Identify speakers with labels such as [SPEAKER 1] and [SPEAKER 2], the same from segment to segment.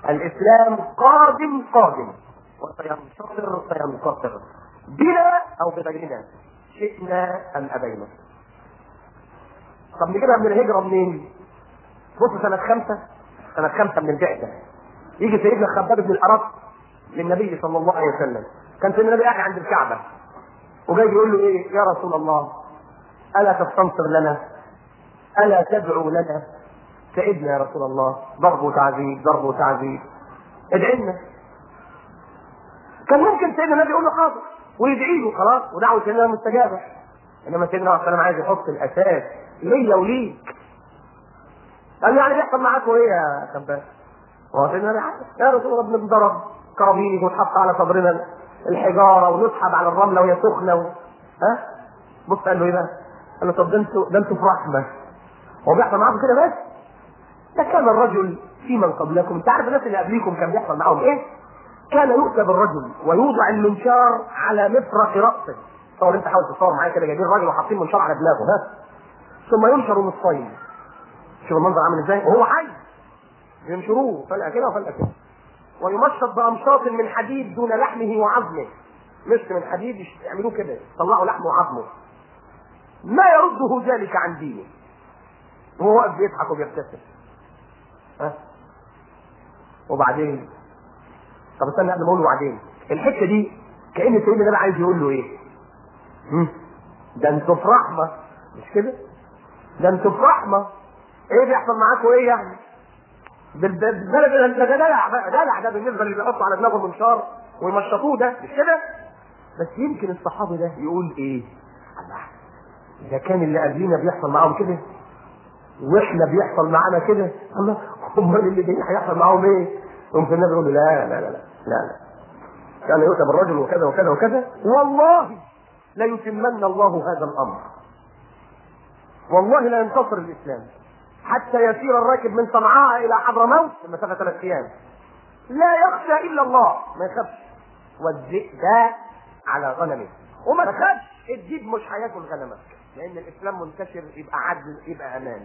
[SPEAKER 1] الاسلام قادم قادم وسينتصر سينتصر بنا او بغيرنا شئنا ام ابينا طب نجيبها من الهجره منين؟ بص سنه خمسه سنه خمسه من البعثه يجي سيدنا خباب بن الارق للنبي صلى الله عليه وسلم كان سيدنا النبي قاعد عند الكعبه وجاي يقول له ايه يا رسول الله الا تستنصر لنا الا تدعو لنا سيدنا يا رسول الله ضرب وتعذيب ضرب وتعذيب ادعي لنا كان ممكن سيدنا النبي يقول له حاضر ويدعي له خلاص ودعوه سيدنا مستجابه انما سيدنا عليه السلام عايز يحط الاساس ليا وليك قال له يعني بيحصل معاكم ايه يا خباز؟ هو سيدنا النبي عارف. يا رسول الله بنضرب كرابيج ونحط على صدرنا الحجاره ونسحب على الرمله وهي سخنه و... ها؟ بص قال له ايه بقى؟ قال له طب ده انتوا ده انتوا في رحمه هو بيحصل معاكم كده بس؟ ده كان الرجل في من قبلكم انت عارف الناس اللي قبليكم كان بيحصل معاهم ايه؟ كان يؤتى بالرجل ويوضع المنشار على مفرق راسه تصور انت حاول تصور معايا كده جايبين راجل وحاطين منشار على دماغه ها ثم ينشر نصفين شوف المنظر عامل ازاي وهو حي ينشروه فلقه كده وفلقه كده ويمشط بامشاط من حديد دون لحمه وعظمه مش من حديد يش- يعملوه كده يطلعوا لحمه وعظمه ما يرده ذلك عن دينه وهو واقف بيضحك وبيبتسم ها وبعدين طب استنى قبل ما اقول وبعدين الحته دي كان سيدنا النبي عايز يقول له ايه؟ هم؟ ده انتوا في رحمه مش كده؟ ده انتوا في رحمه ايه بيحصل معاكم ايه يعني؟ بال- بال- بالبلد ده ده دلع بقى دلع ده بالنسبه اللي بيحطوا على دماغه منشار ويمشطوه ده مش كده؟ بس يمكن الصحابي ده يقول ايه؟ الله ده كان اللي قبلينا بيحصل معاهم كده واحنا بيحصل معانا كده الله امال اللي جاي هيحصل معاهم ايه؟ يمكن النبي يقول له لا لا لا لا لا لا كان يؤتى بالرجل وكذا وكذا وكذا والله ليتمن الله هذا الامر والله لا ينتصر الاسلام حتى يسير الراكب من صنعاء الى حضرموت المسافه ثلاث ايام لا يخشى الا الله ما يخافش والذئب على غنمه وما تخافش الديب مش هياكل غنمك لان الاسلام منتشر يبقى عدل يبقى امان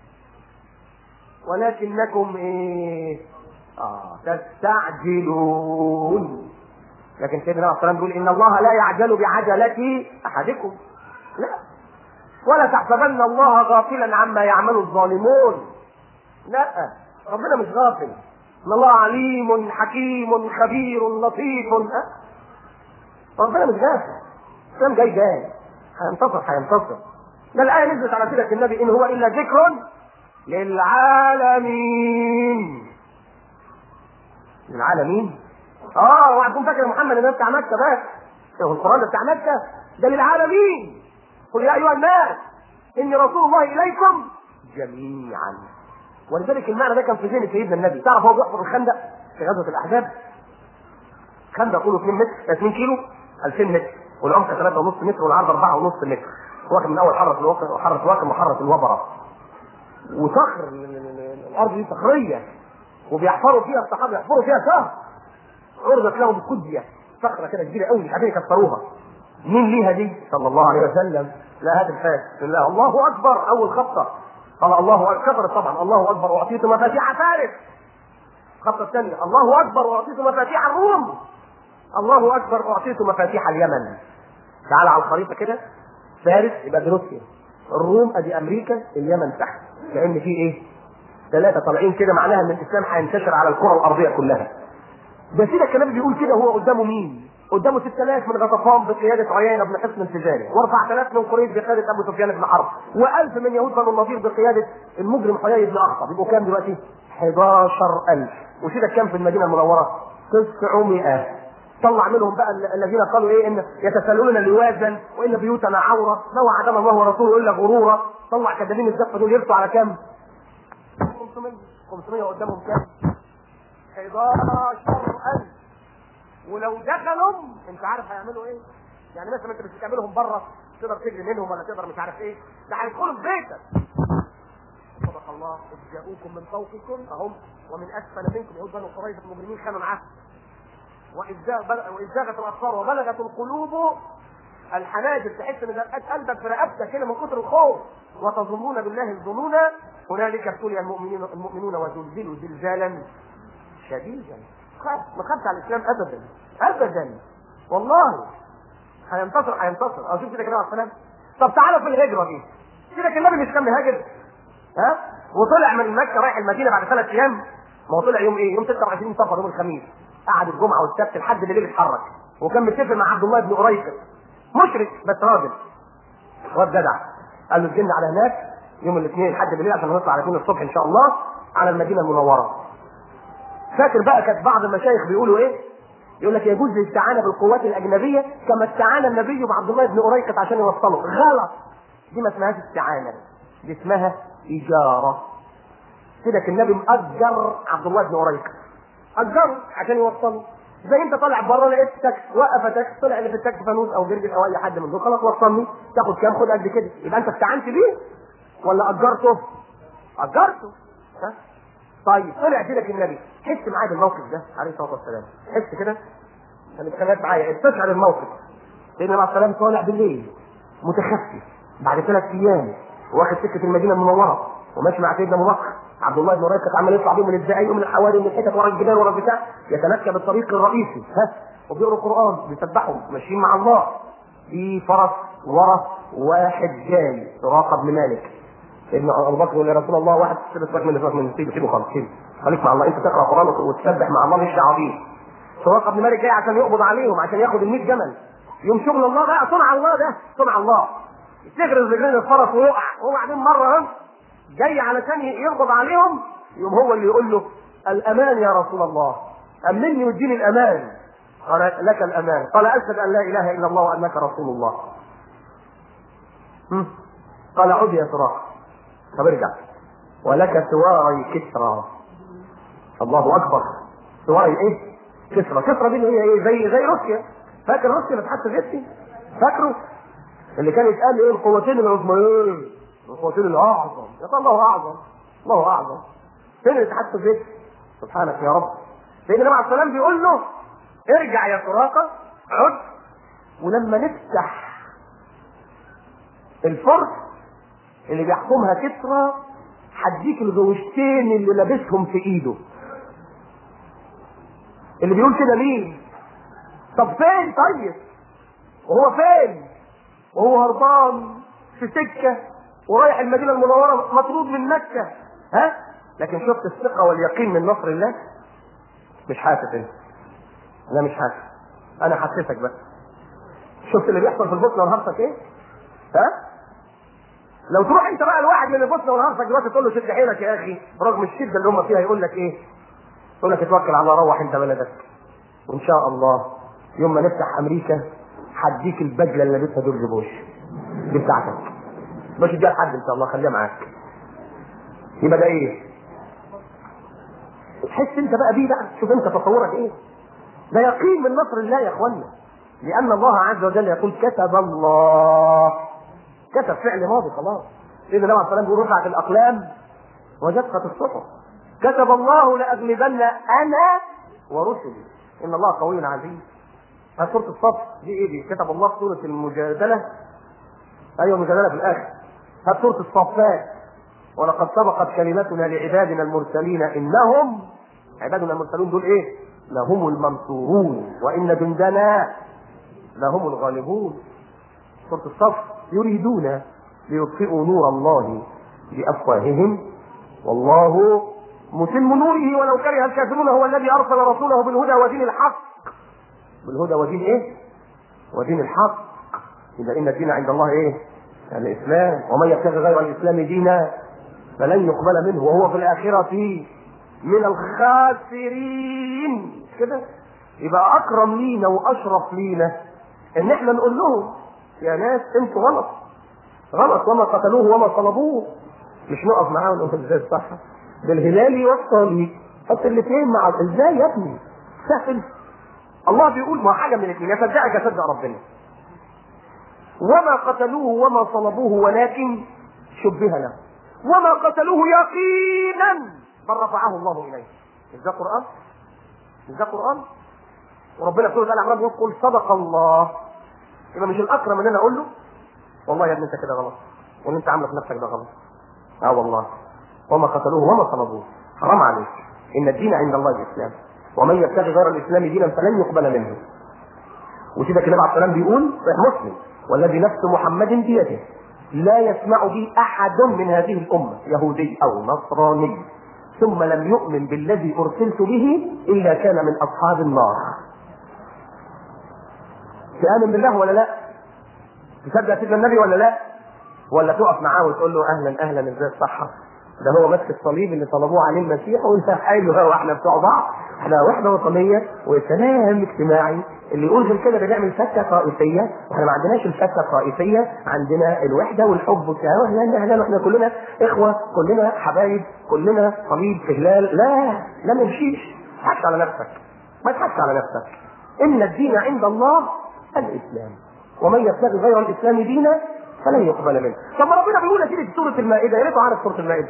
[SPEAKER 1] ولكنكم ايه اه تستعجلون لكن سيدنا عليه الصلاه بيقول ان الله لا يعجل بعجله احدكم لا ولا تحسبن الله غافلا عما يعمل الظالمون لا ربنا مش غافل ان الله عليم حكيم خبير لطيف ها؟ ربنا مش غافل الاسلام جاي جاي هينتصر هينتصر ده الايه نزلت على سيره النبي ان هو الا ذكر للعالمين للعالمين اه اوعى تكون فاكر محمد ان ده بتاع مكه بس هو القران ده بتاع مكه ده للعالمين قل يا ايها الناس اني رسول الله اليكم جميعا ولذلك المعنى ده كان في ذهن سيدنا النبي تعرف هو بيحفر الخندق في غزوه الاحزاب خندق طوله 2 متر 2 كيلو 2000 متر والعمق 3.5 متر والعرض 4.5 متر واخد من اول حره الوكر وحره واكم وحره الوبره وصخر ال- ال- ال- الارض دي صخريه وبيحفروا فيها الصحابه يحفروا فيها شهر عرضت لهم كديه صخره كده كبيره قوي مش عارفين يكسروها مين ليها دي صلى الله عليه وسلم لا هات الفاس الله الله اكبر اول خطه قال الله اكبر كفرت طبعا الله اكبر واعطيت مفاتيح فارس الخطه الثانيه الله اكبر واعطيت مفاتيح الروم الله اكبر اعطيت مفاتيح اليمن تعال على الخريطه كده فارس يبقى دي روسيا الروم ادي امريكا اليمن تحت لان في ايه ثلاثه طالعين كده معناها ان الاسلام هينتشر على الكره الارضيه كلها ده سيدك الكلام بيقول كده هو قدامه مين؟ قدامه 6000 من غطفان بقيادة عيينة بن حصن الفزاري، و4000 من قريش بقيادة أبو سفيان بن حرب، و1000 من يهود بنو النضير بقيادة المجرم حيي بن أخطب، يبقوا كام دلوقتي؟ 11000 وسيدك كام في المدينة المنورة؟ 900 طلع منهم بقى ال- الذين قالوا ايه ان يتسللون لواذا وان بيوتنا عوره ما وعدنا الله ورسوله الا غرورا طلع كذابين الزفه دول يرسوا على كام؟ 500 500 قدامهم كام؟ 11000 ولو دخلوا انت عارف هيعملوا ايه؟ يعني مثلا انت مش بتعملهم بره تقدر تجري منهم ولا تقدر مش عارف ايه ده هيدخلوا في بيتك صدق الله اذ جاءوكم من فوقكم اهم ومن اسفل منكم يهود بنو قريظه المجرمين كانوا معاه واذ زاغ- بل- وإذ زاغت الابصار وبلغت القلوب الحناجر تحس ان دقات قلبك في رقبتك كده من كتر الخوف وتظنون بالله الظنون هنالك ابتلي المؤمنين المؤمنون وزلزلوا زلزالا شديدا خاف ما خافش على الاسلام ابدا ابدا والله هينتصر هينتصر او شوف كده كده على السلام طب تعالى في الهجره دي كده كان النبي مش كان مهاجر ها وطلع من مكه رايح المدينه بعد ثلاث ايام ما هو طلع يوم ايه؟ يوم 26 صفر يوم الخميس قعد الجمعه والسبت لحد بالليل اتحرك وكان متفق مع عبد الله بن قريش مشرك بس راجل واد جدع قال له تجينا على هناك يوم الاثنين لحد بالليل عشان نطلع على 2 الصبح ان شاء الله على المدينه المنوره فاكر بقى كانت بعض المشايخ بيقولوا ايه؟ يقول لك يجوز الاستعانه بالقوات الاجنبيه كما استعان النبي بعبد الله بن قريقط عشان يوصله غلط دي ما اسمهاش استعانه دي اسمها اجاره كده النبي مأجر عبد الله بن قريقط اجره عشان يوصله زي انت طالع بره لقيت تاكس وقف تاكس طلع اللي في التاكس فانوس او جرجس او اي حد من دول خلاص وصلني تاخد كام خد قد كده يبقى انت استعنت بيه ولا اجرته؟ اجرته ها طيب طلع كده النبي حس معايا بالموقف ده عليه الصلاه والسلام حس كده خليك خليك معايا استشعر الموقف سيدنا عليه السلام طالع بالليل متخفي بعد ثلاث ايام واخد سكه المدينه المنوره وماشي مع سيدنا ابو بكر عبد الله بن ريكة عمال يطلع بيهم من الزقايق ومن الحواري ومن الحتت ورا الجبال ورا البتاع يتمكن بالطريق الرئيسي ها وبيقروا القران بيسبحوا ماشيين مع الله في فرس ورا واحد جاي سراقه بن مالك سيدنا ابو بكر يقول يا رسول الله واحد سيبك من سيبك من سيبه سيبه خالص سيبه خليك مع الله انت تقرا قران وتسبح مع الله مش دعوه بيه سراقه بن مالك جاي عشان يقبض عليهم عشان ياخد ال 100 جمل يوم شغل الله بقى صنع الله ده صنع الله تغرز رجلين الفرس ويقع وبعدين مره هم جاي علشان يقبض عليهم يوم هو اللي يقول له الامان يا رسول الله امني واديني الامان قال لك الامان قال اشهد ان لا اله الا الله وانك رسول الله هم؟ قال عد يا سراق طب ارجع ولك سواري كسرى الله اكبر سواري ايه كسرى كسرى دي اللي هي ايه زي زي روسيا فاكر روسيا اللي اتحط في فاكره اللي كان يتقال ايه القوتين العظميين القوتين الاعظم يا الله اعظم الله اعظم فين الاتحاد السوفيتي سبحانك يا رب سيدنا النبي عليه السلام بيقول له ارجع يا سراقه عد ولما نفتح الفرس اللي بيحكمها كسرى هديك الغوشتين اللي لابسهم في ايده اللي بيقول كده مين طب فين طيب وهو فين وهو هربان في سكه ورايح المدينه المنوره مطرود من مكه ها لكن شفت الثقه واليقين من نصر الله مش حاسس انت انا مش حاسس انا حسيتك بس شفت اللي بيحصل في البوسنه والهرسك ايه ها لو تروح انت بقى لواحد من البوسنه والهرسك دلوقتي تقول له شد حيلك يا اخي برغم الشده اللي هم فيها يقول لك ايه يقول لك اتوكل على الله روح انت بلدك وان شاء الله يوم ما نفتح امريكا هديك البدله اللي لابسها جورج بوش دي بتاعتك مش تديها لحد ان شاء الله خليها معاك يبقى ده ايه؟ تحس انت بقى بيه بقى شوف انت تصورك ايه؟ ده يقين من نصر الله يا اخوانا لان الله عز وجل يقول كتب الله كتب فعل ماضي خلاص سيدنا النبي عليه الصلاه والسلام بيقول رفعت الاقلام وجفت الصحف كتب الله لاغلبن انا ورسلي ان الله قوي عزيز هذه سوره الصف دي ايه دي كتب الله سوره المجادله ايوه المجادله في الاخر هذه سوره الصفات ولقد سبقت كلمتنا لعبادنا المرسلين انهم عبادنا المرسلون دول ايه لهم المنصورون وان جندنا لهم الغالبون سوره الصف يريدون ليطفئوا نور الله بافواههم والله متم نوره ولو كره الكافرون هو الذي ارسل رسوله بالهدى ودين الحق بالهدى ودين ايه ودين الحق اذا ان الدين عند الله ايه الاسلام ومن يبتغي غير الاسلام دينا فلن يقبل منه وهو في الاخره من الخاسرين كده يبقى اكرم لينا واشرف لينا ان احنا نقول لهم يا ناس انتوا غلط غلط وما قتلوه وما صلبوه مش نقف معاهم نقول ازاي صح ده الهلالي والصليب حط الاثنين مع ازاي يا ابني سهل الله بيقول ما حاجه من الاثنين يصدقك يصدق ربنا وما قتلوه وما صلبوه ولكن شبه له وما قتلوه يقينا بل رفعه الله اليه مش ده قران مش ده قران وربنا سبحانه وتعالى عمال يقول صدق الله يبقى مش الاكرم ان انا اقول له والله يا ابني انت كده غلط واللي انت عامله في نفسك ده غلط اه والله وما قتلوه وما صلبوه حرام عليك ان الدين عند الله الاسلام ومن يبتغي غير الاسلام دينا فلن يقبل منه وسيدك النبي عليه السلام بيقول صحيح مسلم والذي نفس محمد بيده لا يسمع بي احد من هذه الامه يهودي او نصراني ثم لم يؤمن بالذي ارسلت به الا كان من اصحاب النار تآمن بالله ولا لا؟ تصدق سيدنا النبي ولا لا؟ ولا تقف معاه وتقول له اهلا اهلا ازاي الصحه؟ ده هو ماسك الصليب اللي طلبوه عليه المسيح وانت حلو هو احنا بتوع بعض احنا وحده وطنيه وسلام اجتماعي اللي يقول غير كده ده بيعمل فكه طائفيه واحنا ما عندناش الفكه الطائفيه عندنا الوحده والحب والتعاون اهلا اهلا واحنا كلنا اخوه كلنا حبايب كلنا صليب في هلال لا لا ما يمشيش ما تضحكش على نفسك ما تضحكش على نفسك ان الدين عند الله الاسلام ومن يبتغي غير الاسلام دينا فلن يقبل منه طب ما ربنا بيقول كده في سوره المائده يا ريته عارف سوره المائده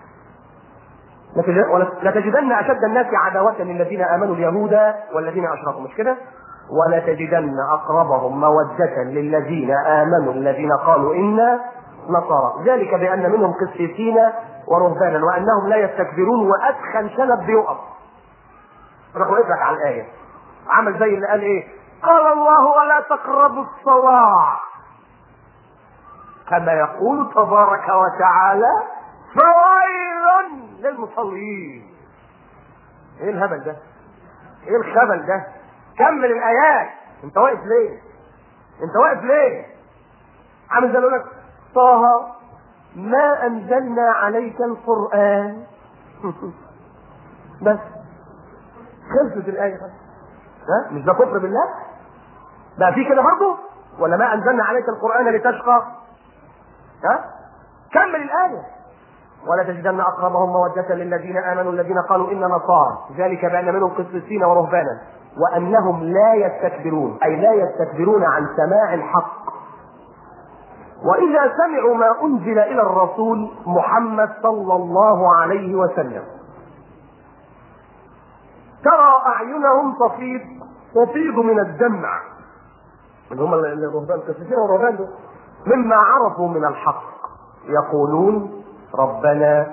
[SPEAKER 1] لتجدن اشد الناس عداوه للذين امنوا اليهود والذين اشركوا مش كده؟ ولتجدن اقربهم موده للذين امنوا الذين قالوا انا نصارى ذلك بان منهم قسيسين ورهبانا وانهم لا يستكبرون وادخل شنب بيقف راح وقف لك على الايه عمل زي اللي قال ايه؟ قال الله ولا تقربوا الصلاة كما يقول تبارك وتعالى فويل للمصلين ايه الهبل ده ايه الخبل ده كمل الايات انت واقف ليه انت واقف ليه عامل زي اللي لك طه ما انزلنا عليك القران بس خلصت الايه ها مش ده كفر بالله بقى في كده برضه ولا ما انزلنا عليك القران لتشقى ها كمل الايه ولا تجدن اقربهم موده للذين امنوا الذين قالوا انا نصارى ذلك بان منهم قسيسين ورهبانا وانهم لا يستكبرون اي لا يستكبرون عن سماع الحق واذا سمعوا ما انزل الى الرسول محمد صلى الله عليه وسلم ترى اعينهم تفيض تفيض من الدمع اللي هم الرهبان القسيسين والرهبان دول مما عرفوا من الحق يقولون ربنا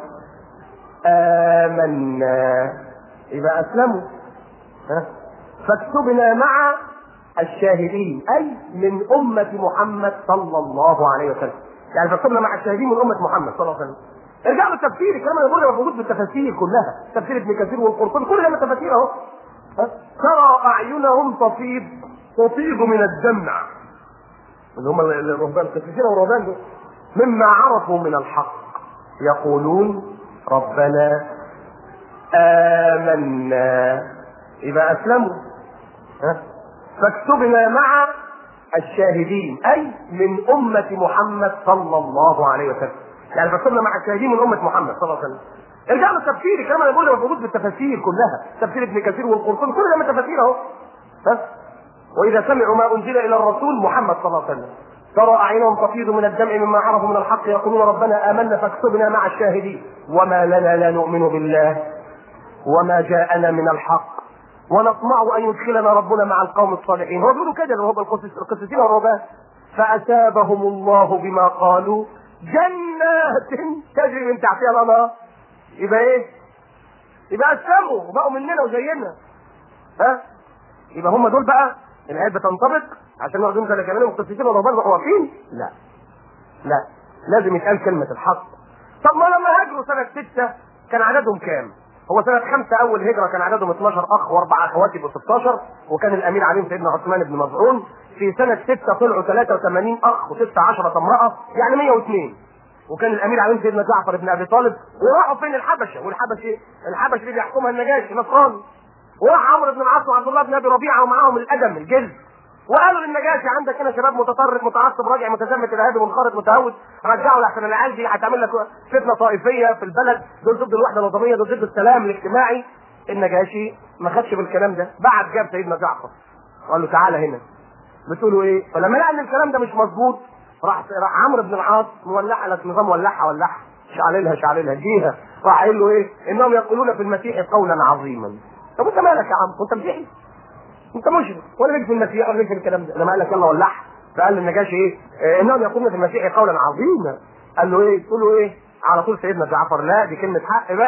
[SPEAKER 1] آمنا يبقى أسلموا ها فاكتبنا مع الشاهدين أي من أمة محمد صلى الله عليه وسلم يعني فاكتبنا مع الشاهدين من أمة محمد صلى الله عليه وسلم ارجعوا للتفسير الكلام اللي بقوله موجود في التفاسير كلها تفسير ابن كثير والقرطبي كل ده تفاسير اهو ترى اعينهم تفيض تفيض من الدمع اللي هم الرهبان القسيسين والرهبان دول مما عرفوا من الحق يقولون ربنا آمنا يبقى أسلموا ها فاكتبنا مع الشاهدين أي من أمة محمد صلى الله عليه وسلم يعني فاكتبنا مع الشاهدين من أمة محمد صلى الله عليه وسلم ارجعوا للتفسير الكلام اللي بقوله موجود في التفاسير كلها تفسير ابن كثير والقرطبي كل ده من التفاسير اهو ها واذا سمعوا ما انزل الى الرسول محمد صلى الله عليه وسلم ترى اعينهم تفيض من الدمع مما عرفوا من الحق يقولون ربنا امنا فاكتبنا مع الشاهدين وما لنا لا نؤمن بالله وما جاءنا من الحق ونطمع ان يدخلنا ربنا مع القوم الصالحين هو بيقولوا كده اللي هو القسيسين والرهبان فاتابهم الله بما قالوا جنات تجري من تحتها الانهار يبقى ايه؟ يبقى اسلموا وبقوا مننا وزينا ها؟ يبقى هم دول بقى الآيات بتنطبق عشان نقعد نقول كلام مختصين ورهبان بقوا واقفين؟ لا لا لازم يتقال كلمة الحق طب ما لما هاجروا سنة ستة كان عددهم كام؟ هو سنة خمسة أول هجرة كان عددهم 12 أخ وأربع أخوات يبقوا 16 وكان الأمير عليهم سيدنا عثمان بن مظعون في سنة ستة طلعوا 83 أخ و16 امرأة يعني 102 وكان الامير عليهم سيدنا جعفر بن ابي طالب وراحوا فين الحبشه والحبشه ايه؟ الحبشه اللي بيحكمها النجاشي نصراني وراح عمرو بن العاص وعبد الله بن ابي ربيعه ومعاهم الادم الجلد وقالوا للنجاشي عندك هنا شباب متطرف متعصب راجع متزمت ارهابي منخرط متهود رجعوا لحسن العيال دي هتعمل لك فتنه طائفيه في البلد دول ضد الوحده الوطنيه دول ضد السلام الاجتماعي النجاشي ما خدش بالكلام ده بعد جاب سيدنا جعفر وقال له تعالى هنا بتقولوا ايه فلما لقى ان الكلام ده مش مظبوط راح راح عمرو بن العاص مولع لك نظام ولعها ولعها شعللها شعللها جيها راح قايل له ايه انهم يقولون في المسيح قولا عظيما طب انت مالك يا عم انت مسيحي انت مشرك ولا ليك في المسيح ولا ليك في الكلام ده لما قال لك يلا ولعها فقال للنجاشي ايه اه انهم يقولون في المسيح قولا عظيما قال له ايه تقول له ايه على طول سيدنا جعفر لا دي كلمه حق بقى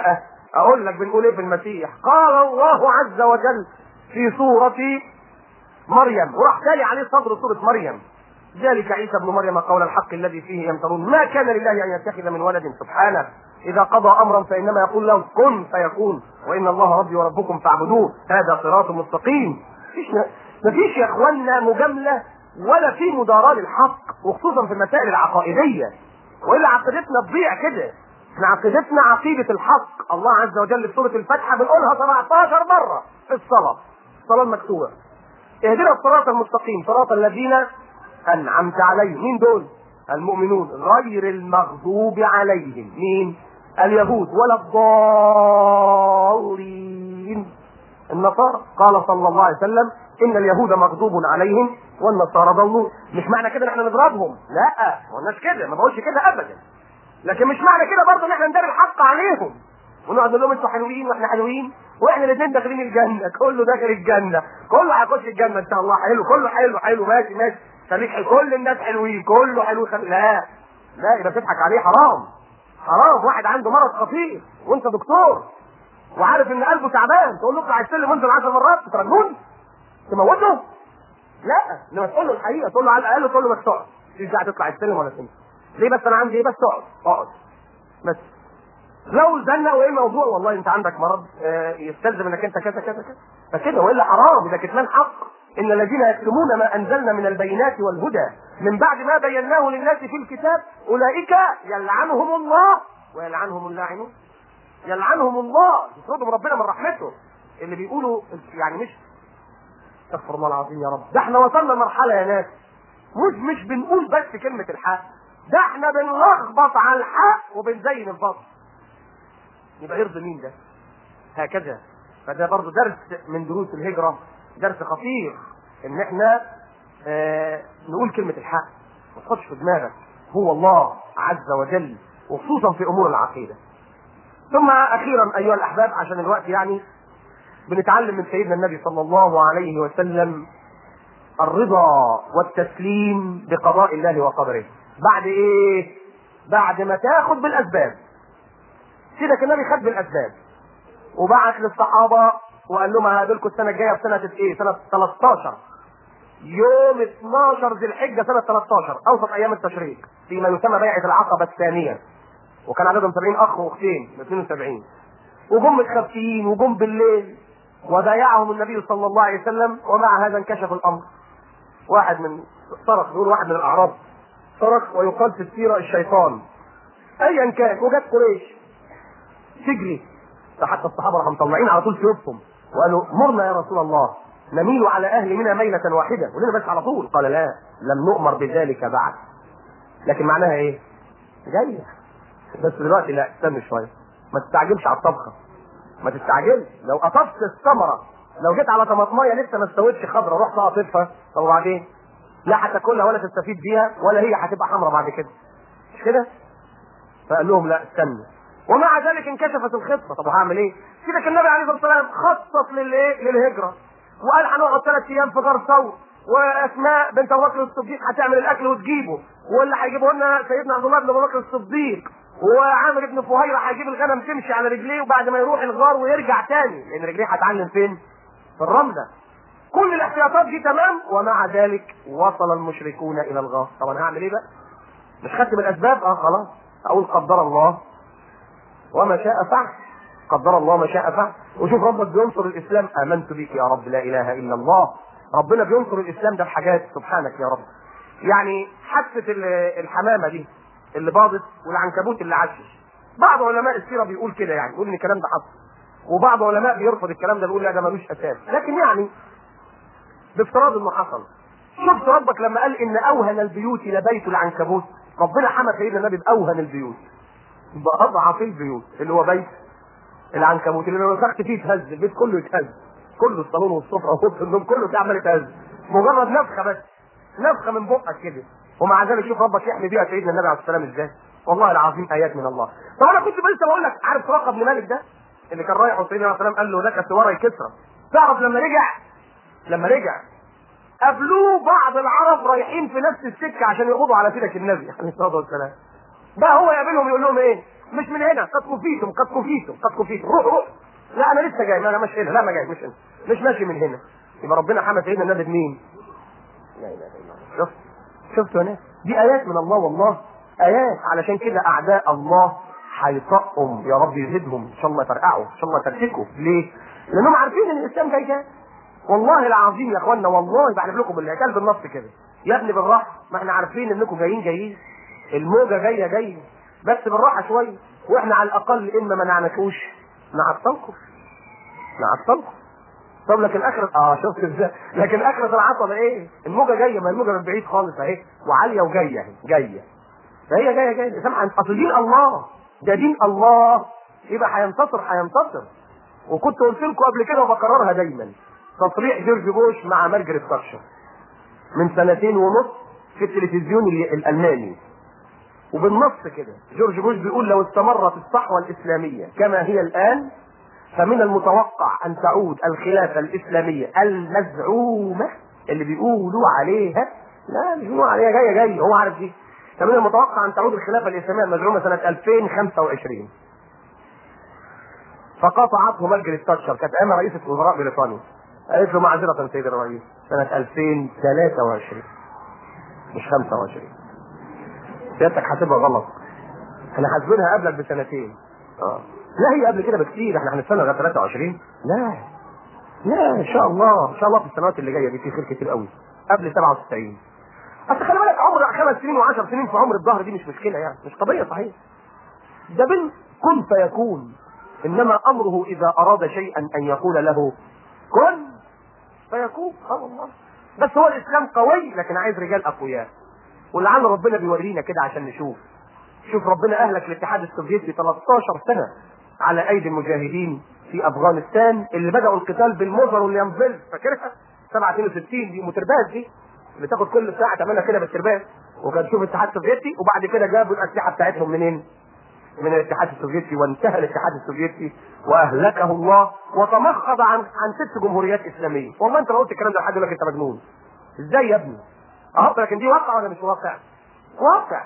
[SPEAKER 1] اقول لك بنقول ايه في المسيح قال الله عز وجل في سورة مريم وراح تالي عليه صدر سورة مريم ذلك عيسى ابن مريم قول الحق الذي فيه يمترون ما كان لله ان يتخذ من ولد سبحانه اذا قضى امرا فانما يقول له كن فيكون وان الله ربي وربكم فاعبدوه هذا صراط مستقيم مفيش مفيش يا اخوانا مجامله ولا في مداراة للحق وخصوصا في المسائل العقائدية والا عقيدتنا تضيع كده احنا عقيدتنا عقيدة الحق الله عز وجل في سورة الفاتحة بنقولها 17 مرة في الصلاة الصلاة المكتوبة اهدنا الصراط المستقيم صراط الذين انعمت عليهم مين دول المؤمنون غير المغضوب عليهم مين اليهود ولا الضالين النصارى قال صلى الله عليه وسلم ان اليهود مغضوب عليهم والنصارى ضالون مش معنى كده ان احنا نضربهم لا ما قلناش كده ما بقولش كده ابدا لكن مش معنى كده برضه ان احنا نداري الحق عليهم ونقعد نقول لهم انتوا حلوين واحنا حلوين واحنا الاثنين داخلين الجنه كله داخل الجنه كله هيخش الجنه ان شاء الله حلو كله حلو حلو ماشي ماشي خليك حلو. كل الناس حلوين كله حلو خل... لا لا يبقى تضحك عليه حرام حرام واحد عنده مرض خطير وانت دكتور وعارف ان قلبه تعبان تقول له اطلع السلم وانزل 10 مرات تترجون تموته لا لما تقول له الحقيقه تقول له على الاقل تقول له بس تقعد مش داعي تطلع السلم ولا تنزل ليه بس انا عندي ايه بس اقعد اقعد بس لو زنق وايه الموضوع والله انت عندك مرض آه، يستلزم انك انت كذا كذا كذا فكده والا حرام ده كتمان حق ان الذين يكتمون ما انزلنا من البينات والهدى من بعد ما بيناه للناس في الكتاب اولئك يلعنهم الله ويلعنهم اللاعنون يلعنهم الله يطردهم ربنا من رحمته اللي بيقولوا يعني مش استغفر الله العظيم يا رب ده احنا وصلنا لمرحله يا ناس مش مش بنقول بس كلمه الحق ده احنا بنلخبط على الحق وبنزين الباطل يبقى يرضي مين ده هكذا فده برضه درس من دروس الهجرة درس خطير ان احنا اه نقول كلمة الحق ما تحطش في دماغك هو الله عز وجل وخصوصا في امور العقيدة ثم اخيرا ايها الاحباب عشان الوقت يعني بنتعلم من سيدنا النبي صلى الله عليه وسلم الرضا والتسليم بقضاء الله وقدره بعد ايه بعد ما تاخد بالاسباب سيدك النبي خد بالاسباب وبعت للصحابه وقال لهم هقابلكم السنه الجايه في سنه ايه؟ سنه 13 يوم 12 ذي الحجه سنه 13 اوسط ايام التشريق فيما يسمى بيعه العقبه الثانيه وكان عددهم 70 اخ واختين 72 وجم متخفيين وجم بالليل وبايعهم النبي صلى الله عليه وسلم ومع هذا انكشف الامر واحد من صرخ يقول واحد من الاعراب صرخ ويقال في السيره الشيطان ايا كان وجت قريش تجري فحتى الصحابه راحوا مطلعين على طول سيوفهم وقالوا مرنا يا رسول الله نميل على اهل منا ميلة واحدة ولنا بس على طول قال لا لم نؤمر بذلك بعد لكن معناها ايه؟ جاية بس دلوقتي لا استنى شوية ما تستعجلش على الطبخة ما تستعجلش لو قطفت الثمرة لو جيت على طماطمايه لسه ما استوتش خضرة رحت قاطفها طب وبعدين؟ لا هتاكلها ولا تستفيد بيها ولا هي هتبقى حمراء بعد كده مش كده؟ فقال لهم لا استنى ومع ذلك انكشفت الخطه طب هعمل ايه؟ سيدك النبي عليه الصلاه والسلام خطط للايه؟ للهجره وقال هنقعد ثلاث ايام في غار ثور واسماء بنت ابو بكر الصديق هتعمل الاكل وتجيبه واللي هيجيبه لنا سيدنا عبد الله بن ابو بكر الصديق وعامر بن فهيره هيجيب الغنم تمشي على رجليه وبعد ما يروح الغار ويرجع تاني لان رجليه هتعلم فين؟ في الرمله كل الاحتياطات دي تمام ومع ذلك وصل المشركون الى الغار طب انا هعمل ايه بقى؟ مش خدت بالاسباب اه خلاص اقول قدر الله وما شاء فعل قدر الله ما شاء فعل وشوف ربك بينصر الاسلام امنت بك يا رب لا اله الا الله ربنا بينصر الاسلام ده بحاجات سبحانك يا رب يعني حادثه الحمامه دي اللي باضت والعنكبوت اللي عشش بعض علماء السيره بيقول كده يعني بيقول ان الكلام ده حصل وبعض علماء بيرفض الكلام ده بيقول لا ده ملوش اساس لكن يعني بافتراض انه حصل شفت ربك لما قال ان اوهن البيوت لبيت العنكبوت ربنا حمى سيدنا النبي باوهن البيوت باضعف البيوت اللي هو بيت العنكبوت اللي لو نفخت فيه يتهز البيت كله يتهز كله الصالون والسفره واوضه النوم كله تعمل يتهز مجرد نفخه بس نفخه من بقك كده ومع ذلك شوف ربك يحمي بيها سيدنا النبي عليه السلام ازاي والله العظيم ايات من الله طب انا كنت لسه بقول لك عارف سراقه بن مالك ده اللي كان رايح وسيدنا عليه السلام قال له لك سواري كسرى تعرف لما رجع لما رجع قابلوه بعض العرب رايحين في نفس السكه عشان يقضوا على سيدك النبي عليه الصلاه والسلام بقى هو يقابلهم يقول لهم ايه مش من هنا قد كفيتم قد كفيتم قد كفيتم روح روح لا انا لسه جاي ما انا مش هنا لا ما جاي مش هنا مش ماشي من هنا يبقى ربنا حمى سيدنا النبي بمين؟ لا اله الا الله شفت شفتوا يا ناس دي ايات من الله والله ايات علشان كده اعداء الله هيطقهم يا رب يزيدهم ان شاء الله يفرقعوا ان شاء الله يفرتكوا ليه؟ لانهم عارفين ان الاسلام جاي جاي والله العظيم يا اخوانا والله بحلف لكم بالله كلب النص كده يا ابني بالراحه ما احنا عارفين انكم جايين جايين الموجه جايه جايه بس بالراحه شويه واحنا على الاقل اما ما نعنكوش نعطلكم نعطلكم طب لكن اخرة اه شفت ازاي لكن اخرة العطلة ايه الموجة جاية ما الموجة من بعيد خالص اهي وعالية وجاية اهي جاية فهي جاية جاية سامع اصل دين الله ده دين الله يبقى هينتصر هينتصر وكنت قلت لكم قبل كده وبكررها دايما تصريح جورج بوش مع مارجريت تاتشر من سنتين ونص في التلفزيون الالماني وبالنص كده جورج بوش بيقول لو استمرت الصحوة الإسلامية كما هي الآن فمن المتوقع أن تعود الخلافة الإسلامية المزعومة اللي بيقولوا عليها لا مش بيقولوا عليها جاية جاية هو عارف دي فمن المتوقع أن تعود الخلافة الإسلامية المزعومة سنة 2025 فقاطعته مارجريت تاتشر كانت أيامها رئيسة وزراء بريطانيا قالت له معذرة سيد الرئيس سنة 2023 مش 25 سيادتك حاسبها غلط احنا حاسبينها قبلك بسنتين اه لا هي قبل كده بكتير احنا هنستنى لغايه 23 لا لا ان شاء الله ان شاء الله في السنوات اللي جايه دي في خير كتير قوي قبل 97 اصل خلي بالك عمر خمس سنين و10 سنين في عمر الظهر دي مش مشكله يعني مش قضيه صحيح ده بن كن فيكون انما امره اذا اراد شيئا ان يقول له كن فيكون اه والله بس هو الاسلام قوي لكن عايز رجال اقوياء ولعل ربنا بيورينا كده عشان نشوف شوف ربنا اهلك الاتحاد السوفيتي 13 سنه على ايدي المجاهدين في افغانستان اللي بداوا القتال بالموزر واليانفيل فاكرها 67 دي مترباس دي اللي تاخد كل ساعه تعملها كده بالترباس وكان شوف الاتحاد السوفيتي وبعد كده جابوا الاسلحه بتاعتهم منين؟ من الاتحاد السوفيتي وانتهى الاتحاد السوفيتي واهلكه الله وتمخض عن عن ست جمهوريات اسلاميه والله انت لو قلت الكلام ده لحد يقول لك انت مجنون ازاي يا ابني؟ اهو لكن دي واقع ولا مش واقع؟ واقع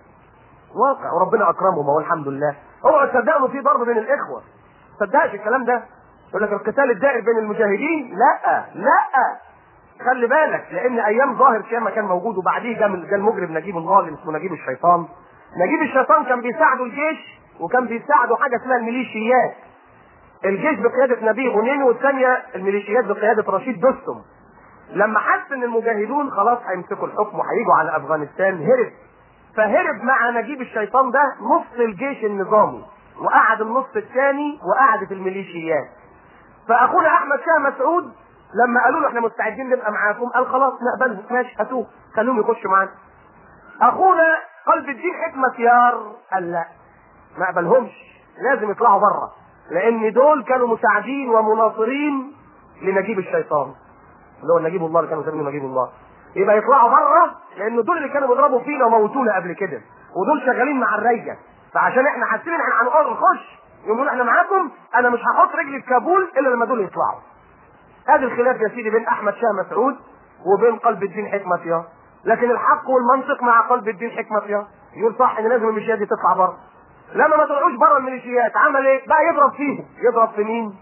[SPEAKER 1] واقع وربنا اكرمهم اهو الحمد لله اوعى تصدقوا في ضرب بين الاخوه تصدقش الكلام ده يقول لك القتال الدائر بين المجاهدين لا لا خلي بالك لان ايام ظاهر شيما كان موجود وبعديه جه جه المجرم نجيب الظالم اسمه نجيب الشيطان نجيب الشيطان كان بيساعده الجيش وكان بيساعده حاجه اسمها الميليشيات الجيش بقياده نبيه غنيمي والثانيه الميليشيات بقياده رشيد دوستم لما حس ان المجاهدون خلاص هيمسكوا الحكم وهيجوا على افغانستان هرب فهرب مع نجيب الشيطان ده نص الجيش النظامي وقعد النص الثاني وقعدت الميليشيات فاخونا احمد شاه مسعود لما قالوا له احنا مستعدين نبقى معاكم قال خلاص نقبلهم ماشي هاتوه خلوهم يخشوا معانا اخونا قلب الدين حكمه يار قال لا ما اقبلهمش لازم يطلعوا بره لان دول كانوا مساعدين ومناصرين لنجيب الشيطان اللي هو نجيب الله اللي كانوا يسمونه نجيب الله يبقى يطلعوا بره لان دول اللي كانوا بيضربوا فينا وموتونا قبل كده ودول شغالين مع الرية فعشان احنا حاسين ان احنا هنقعد نخش يقولوا احنا معاكم انا مش هحط رجلي في كابول الا لما دول يطلعوا ادي الخلاف يا سيدي بين احمد شاه مسعود وبين قلب الدين حكمة يا لكن الحق والمنطق مع قلب الدين حكمة يا يقول صح ان لازم الميليشيات دي تطلع بره لما ما طلعوش بره الميليشيات عمل ايه بقى يضرب فيهم يضرب في مين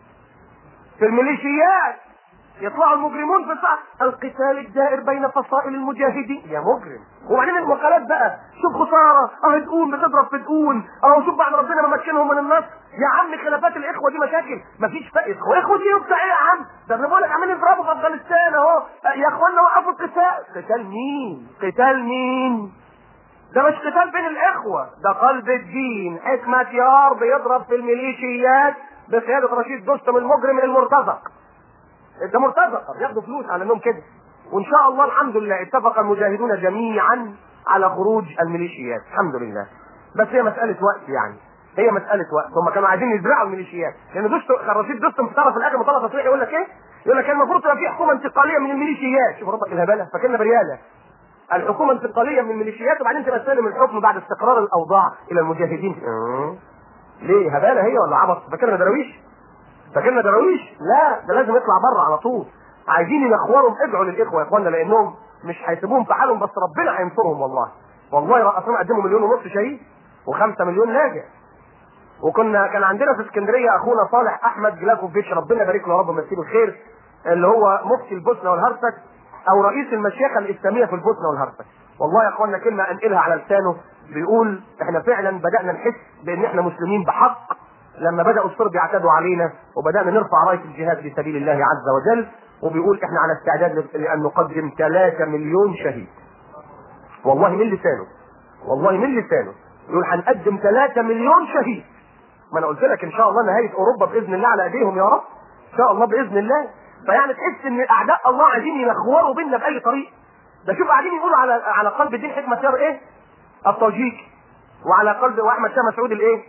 [SPEAKER 1] في الميليشيات يطلعوا المجرمون في الصح القتال الدائر بين فصائل المجاهدين يا مجرم وبعدين المقالات بقى شوف خساره اه تقول بتضرب في تقول اه شوف بعد ربنا ما مكنهم من النصر يا عم خلافات الاخوه دي مشاكل مفيش فائده اخوه اخوه دي وبتاع ايه يا عم ده انا بقول لك عمالين يضربوا في افغانستان اهو يا اخوانا وقفوا القتال قتال مين قتال مين ده مش قتال بين الاخوه ده قلب الدين حكمه يار بيضرب في الميليشيات بقياده رشيد دوستم المجرم المرتزق ده مرتزق بياخدوا فلوس على انهم كده وان شاء الله الحمد لله اتفق المجاهدون جميعا على خروج الميليشيات الحمد لله بس هي مساله وقت يعني هي مساله وقت هم كانوا عايزين يزرعوا الميليشيات لان دوست رشيد دوستم في طرف الاخر مطلع تصريح يقول لك ايه؟ يقول لك كان المفروض تبقى في حكومه انتقاليه من الميليشيات شوف ربك الهباله فاكرنا برياله الحكومه انتقاليه من الميليشيات وبعدين تبقى تسلم الحكم بعد استقرار الاوضاع الى المجاهدين ليه هباله هي ولا عبط فاكرنا دراويش فاكرنا دراويش لا ده لازم يطلع بره على طول عايزين ينخورهم ادعوا للاخوه يا اخوانا لانهم مش هيسيبوهم في حالهم بس ربنا هينصرهم والله والله رقصهم قدموا مليون ونص شهيد وخمسة مليون لاجئ وكنا كان عندنا في اسكندريه اخونا صالح احمد جلاكوفيتش ربنا يبارك له يا رب ويمسيه بالخير اللي هو مفتي البوسنه والهرسك او رئيس المشيخه الاسلاميه في البوسنه والهرسك والله يا اخوانا كلمه انقلها على لسانه بيقول احنا فعلا بدانا نحس بان احنا مسلمين بحق لما بداوا الصرب يعتدوا علينا وبدانا نرفع رايه الجهاد في سبيل الله عز وجل وبيقول احنا على استعداد لان نقدم 3 مليون شهيد والله من لسانه والله من لسانه يقول هنقدم 3 مليون شهيد ما انا قلت لك ان شاء الله نهايه اوروبا باذن الله على ايديهم يا رب ان شاء الله باذن الله فيعني تحس ان اعداء الله عايزين ينخوروا بينا باي طريق ده شوف قاعدين يقولوا على على قلب الدين حكمه سير ايه الطاجيكي وعلى قلب واحمد شاه مسعود الايه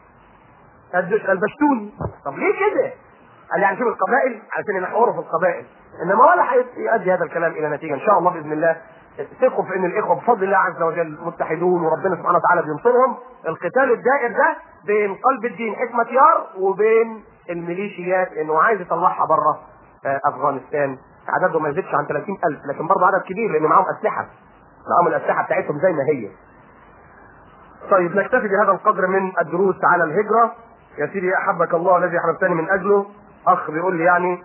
[SPEAKER 1] الدش- البشتوني طب ليه كده قال يعني شوف القبائل عشان ينحوروا في القبائل انما ولا هيؤدي هذا الكلام الى نتيجه ان شاء الله باذن الله ثقوا في ان الاخوه بفضل الله عز وجل متحدون وربنا سبحانه وتعالى بينصرهم القتال الدائر ده بين قلب الدين حكمه يار وبين الميليشيات انه عايز يطلعها بره آه، افغانستان عددهم ما يزيدش عن 30000 لكن برضه عدد كبير لان معاهم اسلحه معاهم الاسلحه بتاعتهم زي ما هي طيب نكتفي بهذا القدر من الدروس على الهجرة يا سيدي احبك الله الذي احببتني من اجله اخ بيقول لي يعني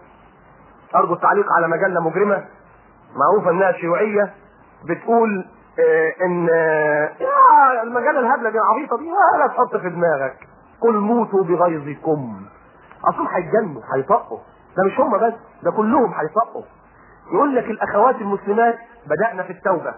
[SPEAKER 1] ارجو التعليق على مجلة مجرمة معروفة انها شيوعية بتقول آه ان آه يا المجلة الهبلة دي العبيطة دي لا تحط في دماغك قل موتوا بغيظكم اصلا هيتجنوا هيطقوا ده مش هم بس ده كلهم هيطقوا يقول لك الاخوات المسلمات بدأنا في التوبة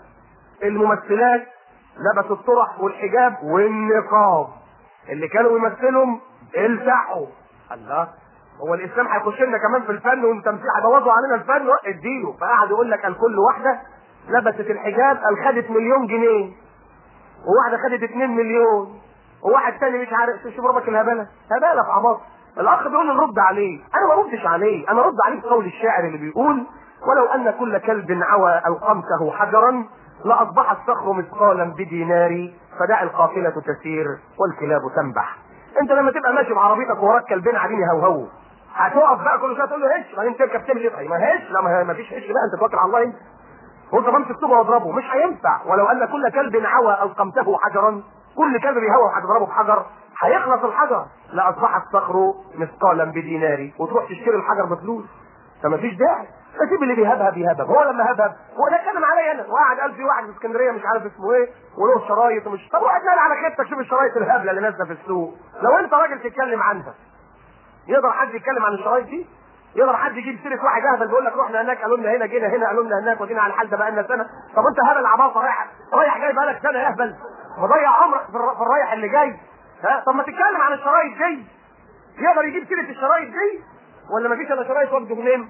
[SPEAKER 1] الممثلات لبسوا الطرح والحجاب والنقاب اللي كانوا يمثلهم التحوا الله هو الاسلام هيخش لنا كمان في الفن والتمثيل هيبوظوا علينا الفن اديله فقعد يقول لك الكل واحده لبست الحجاب قال خدت مليون جنيه وواحده خدت 2 مليون وواحد تاني مش عارف شوف ربك الهبله هباله في عماص الاخ بيقول لي نرد عليه انا ما ردش عليه انا ارد عليه بقول الشاعر اللي بيقول ولو ان كل كلب عوى القمته حجرا لاصبح الصخر مثقالا بدينار فدع القافله تسير والكلاب تنبح انت لما تبقى ماشي بعربيتك ووراك كلبين قاعدين يهوهوا هتقف بقى كل شويه تقول له هش بعدين تركب تعمل ايه ما هش لا ما ما فيش هش بقى انت توكل على الله انت وانت بمسك طوبه واضربه مش هينفع ولو ان كل كلب عوى القمته حجرا كل كلب بيهوى هتضربه بحجر هيخلص الحجر لاصبح الصخر مثقالا بدينار وتروح تشتري الحجر بفلوس فما فيش داعي فسيب اللي بيهبهب يهبهب هو لما هبهب هو ده اتكلم عليا انا وقعد قال في واحد في اسكندريه مش عارف اسمه ايه وله شرايط ومش طب واحد نال على خيبتك شوف الشرايط الهبله اللي نازله في السوق لو انت راجل تتكلم عنها يقدر حد يتكلم عن الشرايط دي يقدر حد يجيب سيره واحد اهبل بيقول لك رحنا هناك قالوا لنا هنا جينا هنا قالوا لنا هناك وجينا على الحال ده بقالنا سنه طب انت هبل عباطه رايح رايح جاي بقالك سنه يا اهبل مضيع عمرك في الر- في الرايح اللي جاي ها طب ما تتكلم عن الشرايط دي يقدر يجيب سيره الشرايط دي ولا ما فيش الا شرايط وجد منين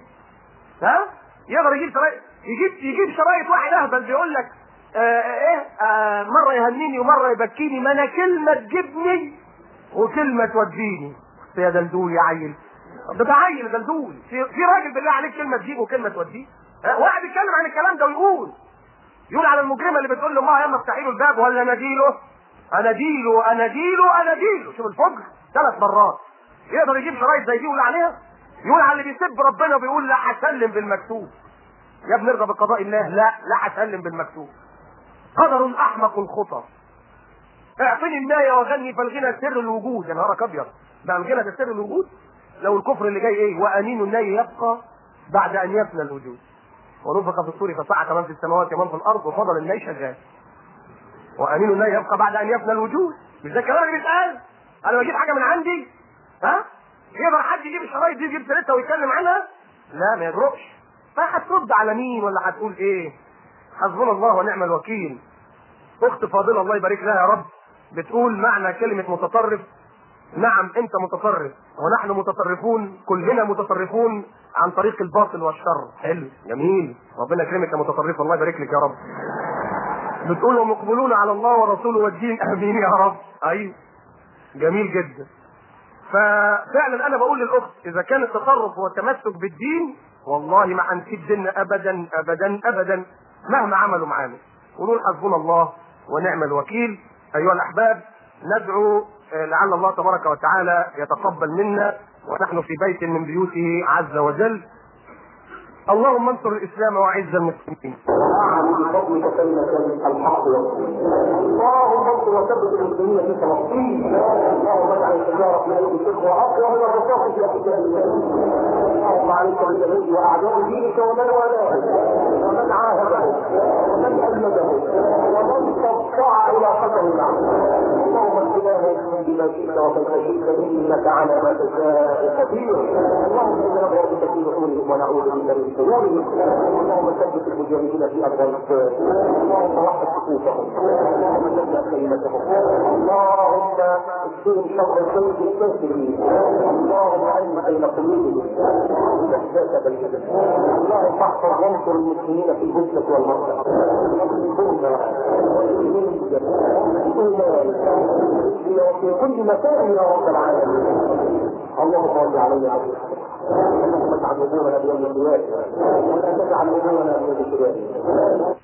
[SPEAKER 1] ها يقدر يجيب شرايط يجيب يجيب شرايط واحد اهبل بيقول لك آه ايه آه مره يهنيني ومره يبكيني ما انا كلمه تجيبني وكلمه توديني يا دلدول يا عيل ده ده عيل دلدول في, في راجل بالله عليك كلمه تجيبه وكلمه توديه ها؟ واحد يتكلم عن الكلام ده ويقول يقول على المجرمه اللي بتقول له ما يلا افتحي له الباب ولا اناديله اناديله اناديله اناديله شوف الفجر ثلاث مرات يقدر يجيب شرايط زي دي ويقول عليها يقول على اللي بيسب ربنا وبيقول لا هسلم بالمكتوب يا ابني ارضى بقضاء الله لا لا هسلم بالمكتوب قدر احمق الخطى اعطني النايه وغني فالغنى سر الوجود يا نهارك ابيض بقى الغنى ده سر الوجود لو الكفر اللي جاي ايه وانين الناي يبقى بعد ان يفنى الوجود ونفخ في الصور فصعق من في السماوات ومن في الارض وفضل الناي شغال وامين الناي يبقى بعد ان يفنى الوجود مش ده الكلام اللي بيتقال انا بجيب حاجه من عندي ها يقدر حد يجيب الشرايط دي يجيب سيرتها ويتكلم عنها لا ما يجرؤش فهترد على مين ولا هتقول ايه حسبنا الله ونعم الوكيل اخت فاضله الله يبارك لها يا رب بتقول معنى كلمه متطرف نعم انت متطرف ونحن متطرفون كلنا متطرفون عن طريق الباطل والشر حلو جميل ربنا يكرمك يا متطرف الله يبارك لك يا رب بتقول ومقبلون على الله ورسوله والدين امين يا رب ايوه جميل جدا ففعلا انا بقول للاخت اذا كان التصرف هو التمسك بالدين والله ما هنسيب ديننا ابدا ابدا ابدا مهما عملوا معانا ونقول حسبنا الله ونعم الوكيل ايها الاحباب ندعو آه، لعل الله تبارك وتعالى يتقبل منا ونحن في بيت من بيوته عز وجل اللهم انصر الاسلام واعز المسلمين
[SPEAKER 2] واعلم بفضلك كلمة الحق اللهم انصر وثبت المسلمين في فلسطين اللهم اجعل التجارة في ايدي الشرك واقوى من الرصاص في احجاب اللهم عليك باليهود واعداء دينك ومن والاه ومن عاهده ومن ألمده ومن تقطع الى قدر معه اللهم اهدناه بما شئت وكيف شئت انك على ما تشاء قدير اللهم انا نبغى بك في نحورهم ونعوذ بك من شرورهم اللهم ثبت المجاهدين في افغانستان اللهم وحد صفوفهم اللهم جمع كلمتهم اللهم اكفهم شر الكيد الكافرين اللهم علم بين قلوبهم واحداث بينهم اللهم احفظ وانصر المسلمين في الهجرة والمرأة وفي كل مكان يا رب العالمين اللهم صل علينا اللهم اجعل امورنا بيد ولا تجعل امورنا بيد